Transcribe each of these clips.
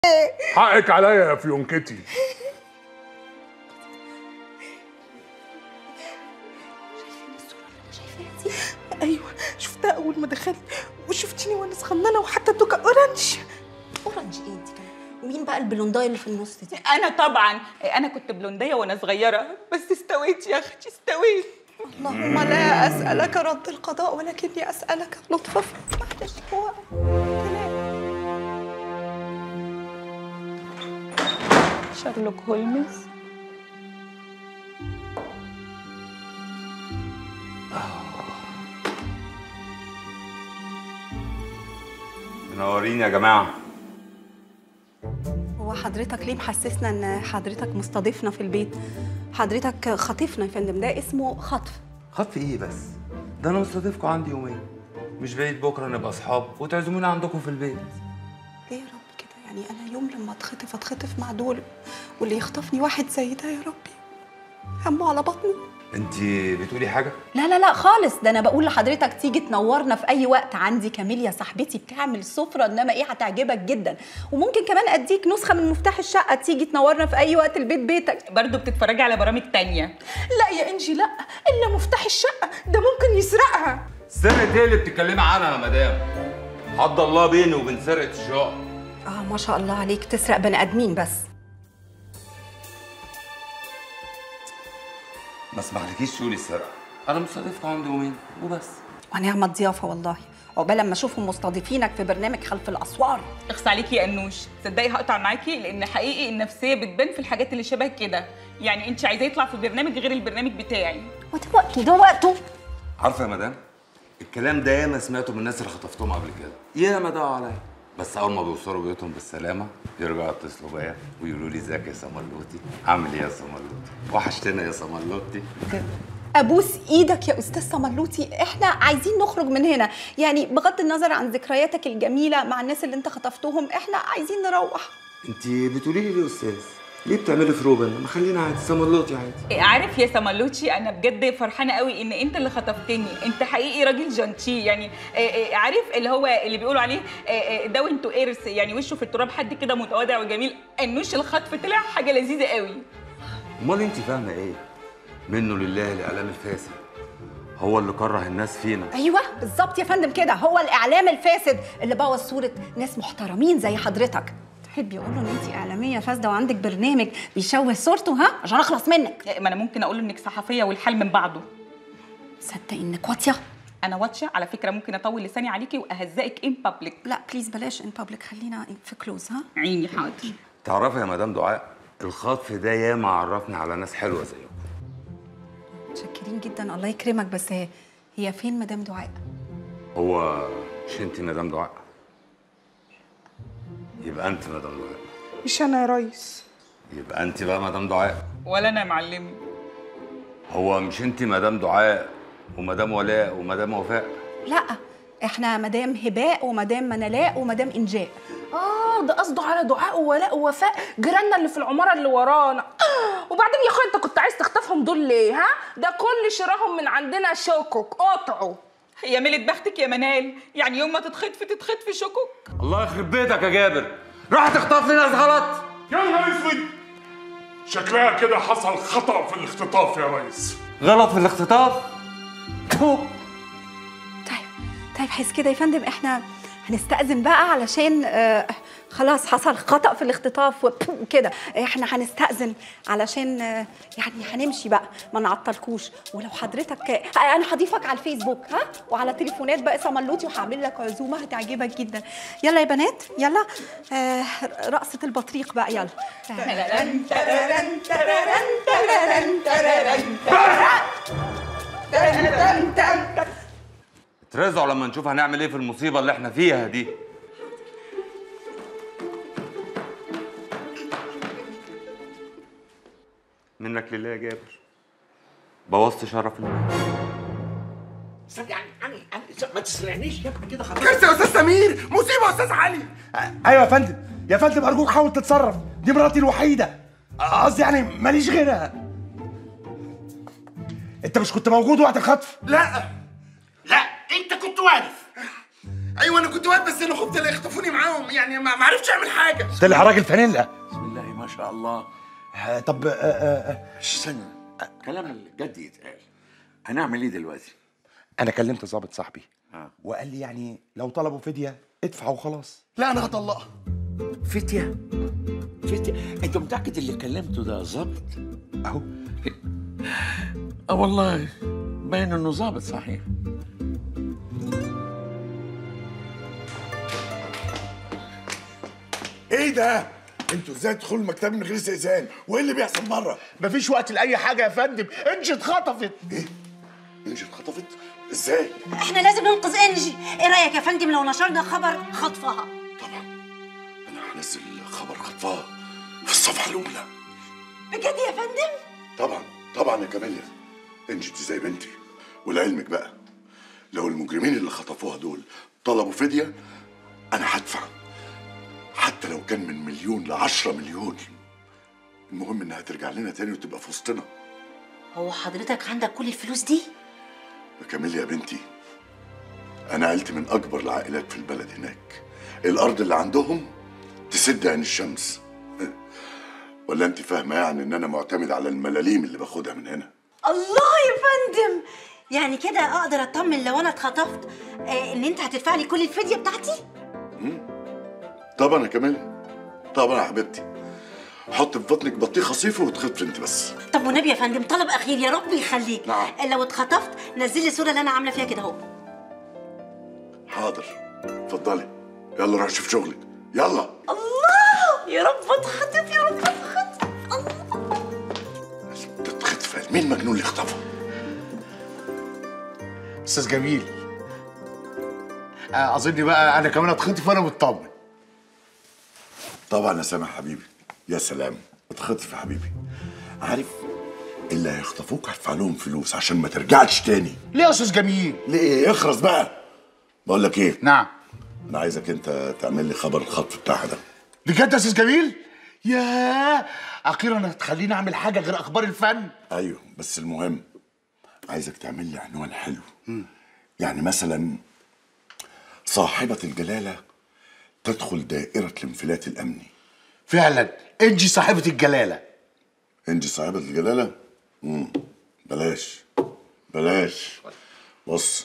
حقك عليا يا فيونكتي ايوه شفتها اول ما دخلت وشفتيني وانا صغننه وحتى الدوكا اورنج اورنج ايه انت كمان ومين بقى البلوندايه اللي في النص دي انا طبعا انا كنت بلونديه وانا صغيره بس استويت يا اختي استويت اللهم لا اسالك رد القضاء ولكني اسالك لطف معلش هو شارلوك هولمز منورين يا جماعه هو حضرتك ليه محسسنا ان حضرتك مستضيفنا في البيت حضرتك خاطفنا يا فندم ده اسمه خطف خطف ايه بس ده انا مستضيفكم عندي يومين مش بعيد بكره نبقى اصحاب وتعزموني عندكم في البيت ليه يا رب كده يعني انا يوم لما اتخطف اتخطف مع دول واللي يخطفني واحد زي ده يا ربي همه على بطني انت بتقولي حاجه لا لا لا خالص ده انا بقول لحضرتك تيجي تنورنا في اي وقت عندي كاميليا صاحبتي بتعمل سفره انما ايه هتعجبك جدا وممكن كمان اديك نسخه من مفتاح الشقه تيجي تنورنا في اي وقت البيت بيتك برضو بتتفرجي على برامج تانية لا يا انجي لا الا مفتاح الشقه ده ممكن يسرقها سرقه ايه اللي بتتكلمي عنها يا مدام حد الله بيني وبين سرقه الشقق اه ما شاء الله عليك تسرق بني ادمين بس ما اسمحلكيش تقولي السرقه انا مستضيفكم عندي يومين وبس ونعمة ضيافه والله عقبال لما اشوفهم مستضيفينك في برنامج خلف الاسوار اخص عليكي يا انوش تصدقي هقطع معاكي لان حقيقي النفسيه بتبان في الحاجات اللي شبه كده يعني انت عايزاه يطلع في برنامج غير البرنامج بتاعي وده وقته ده وقته عارفه يا مدام الكلام ده ياما سمعته من الناس اللي خطفتهم قبل كده ياما دعوا عليا بس اول ما بيوصلوا بيوتهم بالسلامه يرجعوا يتصلوا بيا ويقولوا لي ازيك يا سمرلوتي عامل ايه يا سمرلوتي وحشتنا يا سمرلوتي كده ابوس ايدك يا استاذ سمرلوتي احنا عايزين نخرج من هنا يعني بغض النظر عن ذكرياتك الجميله مع الناس اللي انت خطفتهم احنا عايزين نروح انت بتقولي لي ليه يا استاذ ليه بتعملي في روبن ما خلينا عادي سمرلوتي عادي إيه، عارف يا سمالوتشي انا بجد فرحانه قوي ان انت اللي خطفتني انت حقيقي راجل جانتي يعني إيه، إيه، عارف اللي هو اللي بيقولوا عليه داون تو ايرث يعني وشه في التراب حد كده متواضع وجميل انوش الخطف طلع حاجه لذيذه قوي امال انت فاهمه ايه منه لله الاعلام الفاسد هو اللي كره الناس فينا ايوه بالظبط يا فندم كده هو الاعلام الفاسد اللي بوظ صوره ناس محترمين زي حضرتك تحبي يقولوا ان انت اعلاميه فاسده وعندك برنامج بيشوه صورته ها عشان اخلص منك ما انا ممكن اقول انك صحفيه والحال من بعضه صدق انك واطيه انا واتشه على فكره ممكن اطول لساني عليكي واهزقك ان بابليك لا بليز بلاش ان بابليك خلينا في كلوز ها عيني حاضر تعرفي يا مدام دعاء الخطف ده ياما عرفني على ناس حلوه زيكم متشكرين جدا الله يكرمك بس هي هي فين مدام دعاء هو مش انت مدام دعاء يبقى انت مدام دعاء مش انا يا ريس يبقى انت بقى مدام دعاء ولا انا يا معلمي هو مش انت مدام دعاء ومدام ولاء ومدام وفاء لا احنا مدام هباء ومدام منالاء ومدام انجاء اه ده قصده على دعاء وولاء ووفاء جيراننا اللي في العماره اللي ورانا وبعدين يا اخويا انت كنت عايز تخطفهم دول ليه ها ده كل شراهم من عندنا شوكك قطعوا يا ميلة بختك يا منال يعني يوم ما تتخطفي تتخطفي شكك الله يخرب بيتك يا جابر راح تخطف لي ناس غلط يا نهار اسود شكلها كده حصل خطأ في الاختطاف يا ريس غلط في الاختطاف طيب طيب حس كده يا فندم احنا هنستأذن بقى علشان آه خلاص حصل خطأ في الاختطاف وكده احنا هنستأذن علشان آه يعني هنمشي بقى ما نعطلكوش ولو حضرتك آه انا هضيفك على الفيسبوك ها وعلى تليفونات بقى سملوتي وهعمل لك عزومه هتعجبك جدا يلا يا بنات يلا آه رقصة البطريق بقى يلا تررن تررن تررن تررن تررن تررن تررن اترزعوا لما نشوف هنعمل ايه في المصيبه اللي احنا فيها دي منك لله يا جابر بوظت شرف الناس يعني يعني يعني ما تسرعنيش يا ابني كده خلاص كارثه يا استاذ سمير مصيبه يا استاذ علي ايوه يا فندم يا فندم ارجوك حاول تتصرف دي مراتي الوحيده قصدي يعني ماليش غيرها انت مش كنت موجود وقت الخطف لا لا انت كنت واقف ايوه انا كنت واقف بس انا خفت لا يخطفوني معاهم يعني ما ما عرفتش اعمل حاجه طلع راجل فانيلا بسم الله ما شاء الله آه، طب آه، آه، آه، استنى كلام الجد يتقال هنعمل ايه دلوقتي؟ انا كلمت ظابط صاحبي آه. وقال لي يعني لو طلبوا فديه ادفع وخلاص لا انا هطلقها فتية فتية انت متأكد اللي كلمته ده ظابط؟ اهو اه والله باين انه ظابط صحيح ايه ده؟ انتوا ازاي تدخلوا المكتب من غير استئذان؟ وايه اللي بيحصل بره؟ مفيش وقت لاي حاجه يا فندم انجي اتخطفت ايه؟ انجي اتخطفت؟ ازاي؟ احنا لازم ننقذ انجي ايه رايك يا فندم لو نشرنا خبر خطفها طبعا انا هنزل خبر خطفها في الصفحه الاولى بجد يا فندم طبعا طبعا يا كاميليا انجي دي زي بنتي ولعلمك بقى لو المجرمين اللي خطفوها دول طلبوا فديه انا هدفع حتى لو كان من مليون لعشرة مليون المهم انها ترجع لنا تاني وتبقى في وسطنا هو حضرتك عندك كل الفلوس دي يا كاميليا يا بنتي انا عيلتي من اكبر العائلات في البلد هناك الارض اللي عندهم تسد عين الشمس ولا انت فاهمه يعني ان انا معتمد على الملاليم اللي باخدها من هنا الله يا فندم يعني كده اقدر اطمن لو انا اتخطفت آه ان انت هتدفع لي كل الفديه بتاعتي طبعا يا كاميليا طبعا يا حبيبتي حط في بطنك بطيخه صيفي وتخطفي انت بس طب والنبي يا فندم طلب اخير يا رب يخليك نعم. لو اتخطفت نزل لي الصوره اللي انا عامله فيها كده اهو حاضر اتفضلي يلا روح شوف شغلك يلا الله يا رب اتخطف يا رب اتخطف الله تتخطف مين مجنون اللي اختفى استاذ جميل آه، اظن بقى انا كمان اتخطف وانا مطمن طبعا يا سامح حبيبي يا سلام اتخطف يا حبيبي عارف اللي هيخطفوك هدفع لهم فلوس عشان ما ترجعش تاني ليه يا استاذ جميل ليه اخرس بقى بقول لك ايه نعم انا عايزك انت تعمل لي خبر الخطف بتاعها ده بجد يا استاذ جميل ياه اخيرا هتخليني اعمل حاجه غير اخبار الفن ايوه بس المهم عايزك تعمل لي عنوان حلو يعني مثلا صاحبة الجلالة تدخل دائرة الانفلات الأمني فعلا انجي صاحبه الجلاله انجي صاحبة الجلالة؟ مم. بلاش بلاش بص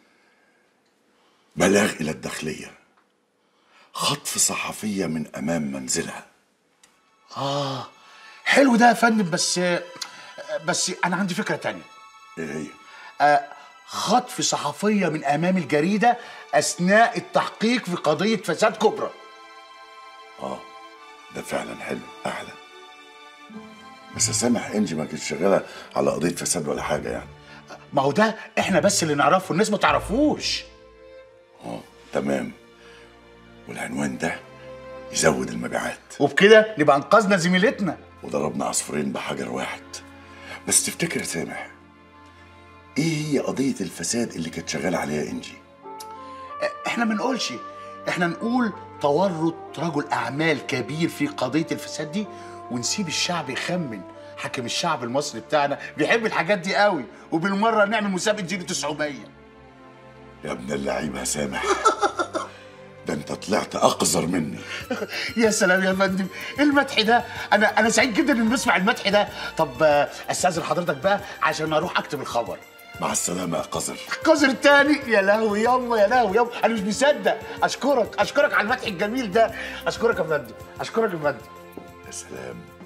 بلاغ إلى الداخلية خطف صحفية من أمام منزلها اه حلو ده يا فندم بس بس انا عندي فكره تانية إيه هي؟ آه، خطف صحفيه من امام الجريده اثناء التحقيق في قضيه فساد كبرى آه ده فعلا حلو أحلى بس سامح إنجي ما كانتش شغالة على قضية فساد ولا حاجة يعني ما هو ده احنا بس اللي نعرفه الناس ما تعرفوش اه تمام والعنوان ده يزود المبيعات وبكده نبقى انقذنا زميلتنا وضربنا عصفورين بحجر واحد بس تفتكر يا سامح ايه هي قضية الفساد اللي كانت شغالة عليها انجي؟ احنا ما نقولش احنا نقول تورط رجل اعمال كبير في قضيه الفساد دي ونسيب الشعب يخمن حاكم الشعب المصري بتاعنا بيحب الحاجات دي قوي وبالمره نعمل مسابقه جيل 900 يا ابن اللعيبة يا سامح ده انت طلعت اقذر مني يا سلام يا فندم المدح ده انا انا سعيد جدا اني بسمع المدح ده طب آه، استاذن حضرتك بقى عشان اروح اكتب الخبر مع السلامة يا قذر القذر التاني يا لهوي ياما يا لهوي ياما انا مش مصدق اشكرك اشكرك على المدح الجميل ده اشكرك يا فندم اشكرك يا فندم يا سلام